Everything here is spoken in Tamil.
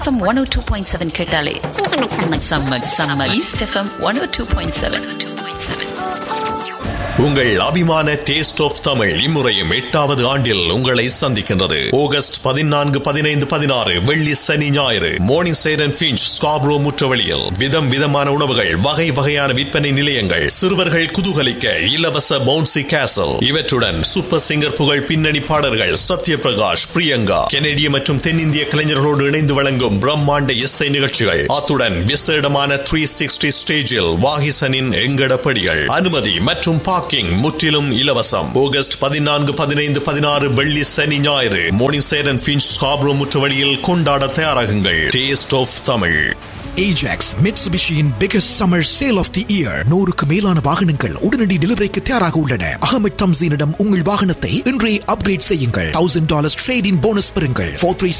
east FM one O two point seven கேட்டாலே summer summer East FM one O two point seven two point seven உங்கள் அபிமான டேஸ்ட் ஆஃப் தமிழ் இம்முறையும் எட்டாவது ஆண்டில் உங்களை சந்திக்கின்றது ஆகஸ்ட் பதினான்கு பதினைந்து பதினாறு வெள்ளி சனி ஞாயிறு மோர்னிங் சைரன் பிஞ்ச் ஸ்காப்ரோ முற்றவழியில் விதம் விதமான உணவுகள் வகை வகையான விற்பனை நிலையங்கள் சிறுவர்கள் குதூகலிக்க இலவச பவுன்சி கேசல் இவற்றுடன் சூப்பர் சிங்கர் புகழ் பின்னணி பாடல்கள் சத்யபிரகாஷ் பிரியங்கா கெனடிய மற்றும் தென்னிந்திய கலைஞர்களோடு இணைந்து வழங்கும் பிரம்மாண்ட இசை நிகழ்ச்சிகள் அத்துடன் விசேடமான த்ரீ சிக்ஸ்டி ஸ்டேஜில் வாகிசனின் எங்கடப்படிகள் அனுமதி மற்றும் பார்க்கிங் முற்றிலும் இலவசம் ஆகஸ்ட் பதினான்கு பதினைந்து பதினாறு வெள்ளி சனி ஞாயிறு மோர்னிங் சேரன் பிஞ்ச் ஸ்காப்ரோ முற்றுவழியில் கொண்டாட தயாராகுங்கள் டேஸ்ட் ஆஃப் தமிழ் Ajax Mitsubishiயின் biggest summer sale of the year நூறுக்கு மேலான வாகனங்கள் உடனடி டெலிவரிக்கு தயாராக உள்ளன அகமது தம்சீனிடம் உங்கள் வாகனத்தை இன்றே அப்கிரேட் செய்யுங்கள் thousand dollars trade in bonus பெறுங்கள் ஃபோர் த்ரீ